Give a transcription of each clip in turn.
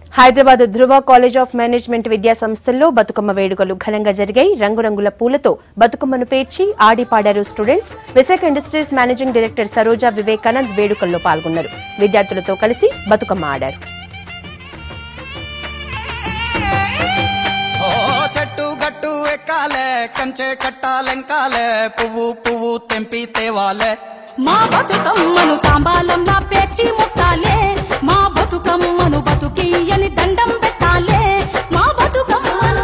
Hyderabad Dhruva college of management విద్యా సంస్థల్లో బతుకమ్మ వేడుకలు ఘనంగా జరిగాయి రంగురంగుల పూలతో బతుకమ్మను పేర్చి ఆడి పాడారు students Visakha industries managing director Saroja Vivekanand వేడుకల్లో పాల్గొన్నారు విద్యార్థులతో కలిసి బతుకమ్మ ఆడారు ఓ చెట్టు గట్టు ఎక్కాలే కంచె కట్టాలెంకాలే పువ్వు పువ్వు తెంపి తేవాలే మా బతుకమ్మను తాంబాలంలా పేర్చి ముట్టాలే మా బతుకమ్మను బతుకియ్యని దండం పెట్టాలే మా బతుకమ్మను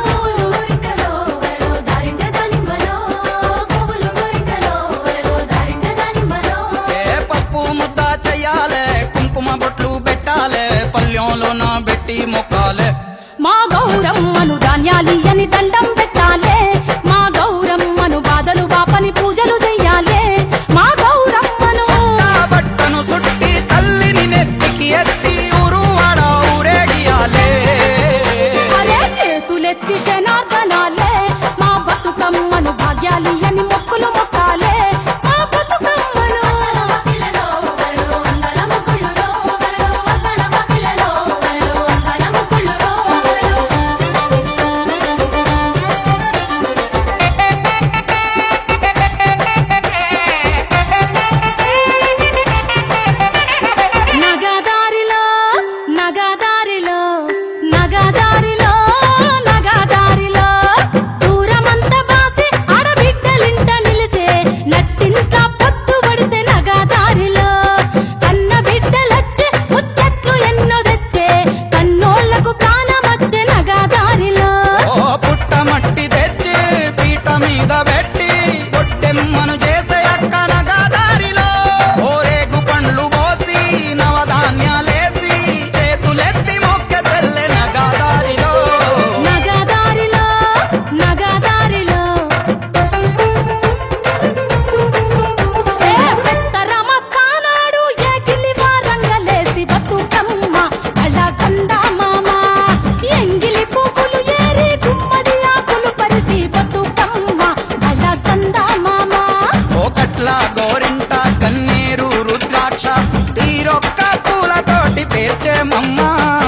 ఏ పప్పు ముద్ద చెయ్యాలే కుంకుమ బొట్లు పెట్టాలే పల్లెంలోన పెట్టి మొక్కాలే మా గౌరమ్మను ధాన్యాలియ్యని దండం పెట్టాలే మా గౌరమ్మను బాధలు బాపని పూజలు చెయ్యాలే మా గౌరమ్మను నా బట్టను సుట్టి తల్లిని నెత్తికి ఎత్తి ఊరువాడ ఊరేగియాలే అరే చేతులెత్తి శనార్దనాలే మా బతుకమ్మను భాగ్యాలియ్యని మొక్కులు మొక్కాలే మా బతుకమ్మను నగదారిలో నగదారిలో నగదారిలో నగదారిలో దూరమంత బాసి ఆడబిడ్డలింట నిలిసే నట్టింట పొత్తు పడితే నగదారిలో కన్న బిడ్డలొచ్చే ముచ్చట్లు ఎన్నో తెచ్చే కన్నోళ్లకు ప్రాణమచ్చే నగదారిలో ఓ పుట్ట మట్టి తెచ్చి పీట మీద పెట్టి పొట్టెమ్మను చేసే అక్కనగా దారిలో ఓరేగు పండ్లు పోసి నవధాన్యాలేసి చేతులెత్తి మొక్క తెల్లెనగా దారిలో నగదారిలో నగదారిలో ఏ పెత్తరమ సానాడు ఎగిలి వారంగలేసి బతుకమ్మ అళ్ళ గండా మామ ఎంగిలి పువ్వులు ఏరి గుమ్మడి ఆకులు పరిసి బతుకమ్మ అళ్ళ గండా మామ ఓ కట్ల గోరింట కన్నీరు రుద్రాక్ష తీరొక్క పూలతోటి పేర్చే మమ్మ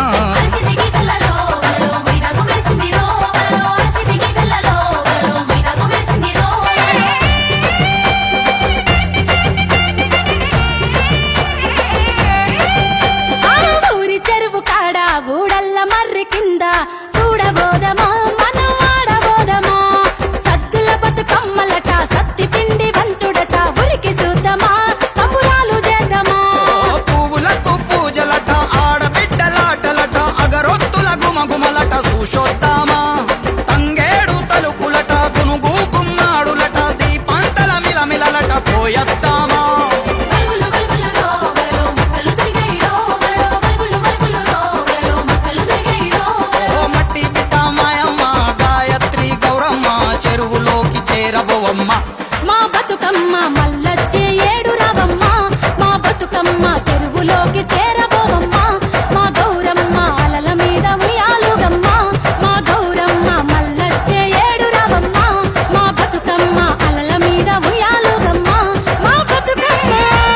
ఆ ఊరి చెరువు కాడ గూడల్ల మర్రి కింద చూడబోదమా మనం ఆడబోదమా సద్దుల బతుకమ్మలట సత్తి పిండి వంచుడట ఉరికి చూద్దామా సంబురాలు చేద్దామా ఓ పువ్వులకు పూజలట ఆడబిడ్డలాటలట అగరొత్తుల గుమగుమలట చూసొద్దామా తంగేడు తలుపులట గునుగు గుమ్మాడులట దీపాంతల మిలమిలలట పోయొద్దామా బలుగులు బలుగులురో, బలు ముక్కలు తిరిగేయో, బలు బలుగులు బలుగులురో, బలు ముక్కలు తిరిగేయో. ఓ మట్టి బిడ్డ మాయమ్మ గాయత్రి గౌరమ్మ చెరువులోకి చేరబోవమ్మ మా బతుకమ్మ మల్లచ్చే ఏడు రావమ్మ మా బతుకమ్మ చెరువులోకి చేరబోవమ్మ మా గౌరమ్మ అలల మీద ఉయ్యాలుగమ్మ మా గౌరమ్మ మల్లచ్చే ఏడు రావమ్మ మా బతుకమ్మ అలల మీద ఉయ్యాలుగమ్మ మా బతుకమ్మ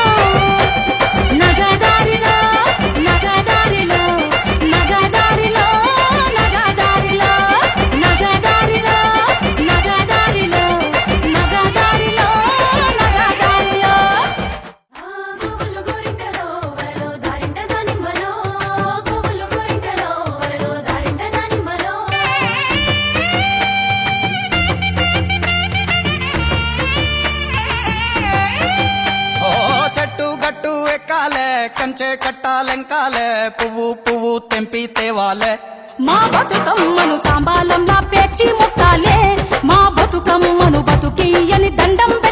నగదారిలో నగదారిలో నగదారిలో నగదారిలో నగదారిలో నగదారిలో నగదారిలో నగదారిలో గుబులు గురింటలో వరలో దారింట దానిమ్మలో గుబులు గురింటలో వరలో దారింట దానిమ్మలో ఓ చెట్టు గట్టు ఎక్కాలే కంచె కట్టాలెంకాలే పువ్వు పువ్వు తెంపి తేవాలే మా బతుకమ్మను తాంబాలంలా పేర్చి ముట్టాలే మా బతుకమ్మను బతుకియ్యని దండం